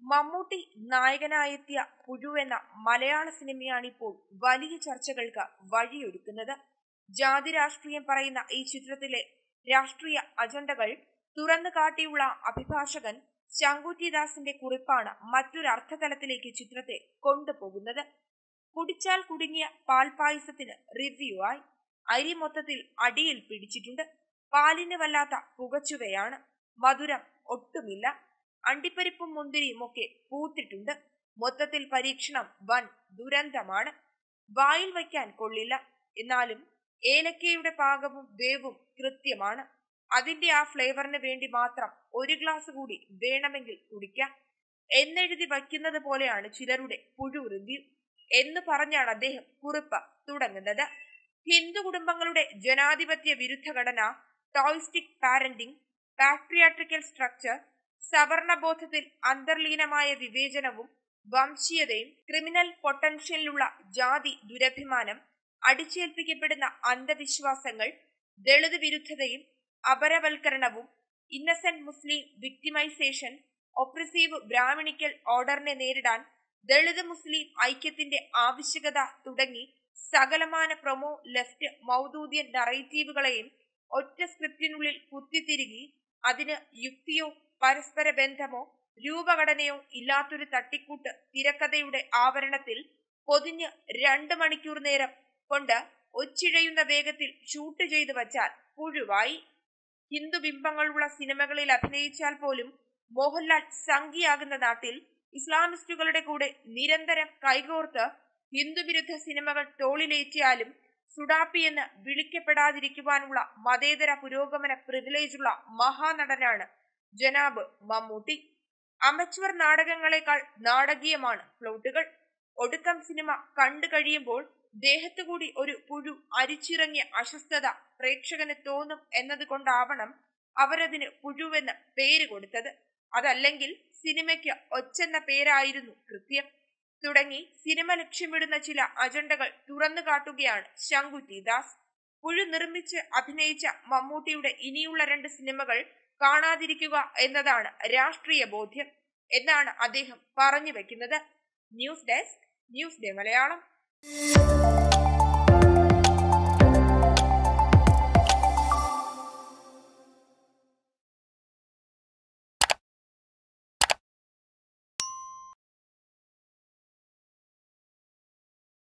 മമ്മൂട്ടി നായകനായെത്തിയ പുഴു എന്ന മലയാള സിനിമയാണിപ്പോൾ വലിയ ചർച്ചകൾക്ക് വഴിയൊരുക്കുന്നത് ജാതി രാഷ്ട്രീയം പറയുന്ന ഈ ചിത്രത്തിലെ രാഷ്ട്രീയ അജണ്ടകൾ തുറന്നു കാട്ടിയുള്ള അഭിഭാഷകൻ ശങ്കുറ്റിദാസിന്റെ കുറിപ്പാണ് മറ്റൊരു അർത്ഥതലത്തിലേക്ക് ചിത്രത്തെ കൊണ്ടുപോകുന്നത് കുടിച്ചാൽ കുടുങ്ങിയ പാൽപായസത്തിന് റിവ്യൂ ആയി അരി മൊത്തത്തിൽ അടിയിൽ പിടിച്ചിട്ടുണ്ട് പാലിന് വല്ലാത്ത പുകച്ചുവയാണ് മധുരം ഒട്ടുമില്ല അണ്ടിപ്പരിപ്പും മുന്തിരിയും ഒക്കെ പൂത്തിട്ടുണ്ട് മൊത്തത്തിൽ പരീക്ഷണം വൻ ദുരന്തമാണ് വായിൽ വയ്ക്കാൻ കൊള്ളില്ല എന്നാലും ഏലക്കയുടെ പാകവും വേവും കൃത്യമാണ് അതിന്റെ ആ ഫ്ലേവറിന് വേണ്ടി മാത്രം ഒരു ഗ്ലാസ് കൂടി വേണമെങ്കിൽ കുടിക്കാം എന്നെഴുതി വയ്ക്കുന്നത് പോലെയാണ് ചിലരുടെ പുഴു റിവ്യൂ എന്ന് പറഞ്ഞാണ് അദ്ദേഹം കുറിപ്പ് തുടങ്ങുന്നത് ഹിന്ദു കുടുംബങ്ങളുടെ ജനാധിപത്യ വിരുദ്ധ ഘടന ടോയിസ്റ്റിക് പാരന്റിംഗ് പാട്രിയാട്രിക്കൽ സ്ട്രക്ചർ സവർണബോധത്തിൽ അന്തർലീനമായ വിവേചനവും വംശീയതയും ക്രിമിനൽ പൊട്ടൻഷ്യലിലുള്ള ജാതി ദുരഭിമാനം അടിച്ചേൽപ്പിക്കപ്പെടുന്ന അന്ധവിശ്വാസങ്ങൾ ദളിത് വിരുദ്ധതയും അപരവൽക്കരണവും innocent Muslim victimisation oppressive Brahminical ഓർഡറിനെ നേരിടാൻ ദളിത് മുസ്ലിം ഐക്യത്തിന്റെ ആവശ്യകത തുടങ്ങി സകലമാന പ്രൊമോ ലെഫ്റ്റ് മൗദൂദ്യൻ നറേറ്റീവുകളെയും ഒറ്റ സ്ക്രിപ്റ്റിനുള്ളിൽ കുത്തിത്തിരുകി അതിന് യുക്തിയോ പരസ്പര ബന്ധമോ രൂപഘടനയോ ഇല്ലാത്തൊരു തട്ടിക്കൂട്ട് തിരക്കഥയുടെ ആവരണത്തിൽ പൊതിഞ്ഞ് രണ്ട് മണിക്കൂർ നേരം കൊണ്ട് ഒച്ചിഴയുന്ന വേഗത്തിൽ ഷൂട്ട് ചെയ്തു വച്ചാൽ പുഴുവായി ഹിന്ദു ബിംബങ്ങളുള്ള സിനിമകളിൽ അഭിനയിച്ചാൽ പോലും മോഹൻലാൽ സംഖ്യയാകുന്ന നാട്ടിൽ ഇസ്ലാമിസ്റ്റുകളുടെ കൂടെ നിരന്തരം കൈകോർത്ത് ഹിന്ദുവിരുദ്ധ സിനിമകൾ തോളിലേറ്റിയാലും സുഡാപ്പി എന്ന് വിളിക്കപ്പെടാതിരിക്കുവാനുള്ള മതേതര പുരോഗമന പ്രിവിലേജുള്ള മഹാനടനാണ് ജനാബ് മമ്മൂട്ടി അമച്വർ നാടകങ്ങളെക്കാൾ നാടകീയമാണ് പ്ലോട്ടുകൾ ഒടുക്കം സിനിമ കണ്ടു കഴിയുമ്പോൾ ദേഹത്തുകൂടി ഒരു പുഴു അരിച്ചിറങ്ങിയ അസ്വസ്ഥത പ്രേക്ഷകന് തോന്നും എന്നതുകൊണ്ടാവണം അവരതിന് പുഴുവെന്ന് പേര് കൊടുത്തത് അതല്ലെങ്കിൽ സിനിമയ്ക്ക് ഒച്ചെന്ന പേരായിരുന്നു കൃത്യം തുടങ്ങി സിനിമ ലക്ഷ്യമിടുന്ന ചില അജണ്ടകൾ തുറന്നു കാട്ടുകയാണ് ശങ്കുറ്റി ദാസ് പുഴു നിർമ്മിച്ച് അഭിനയിച്ച മമ്മൂട്ടിയുടെ ഇനിയുള്ള രണ്ട് സിനിമകൾ കാണാതിരിക്കുക എന്നതാണ് രാഷ്ട്രീയ ബോധ്യം എന്നാണ് അദ്ദേഹം പറഞ്ഞു വെക്കുന്നത് news desk news day Malayalam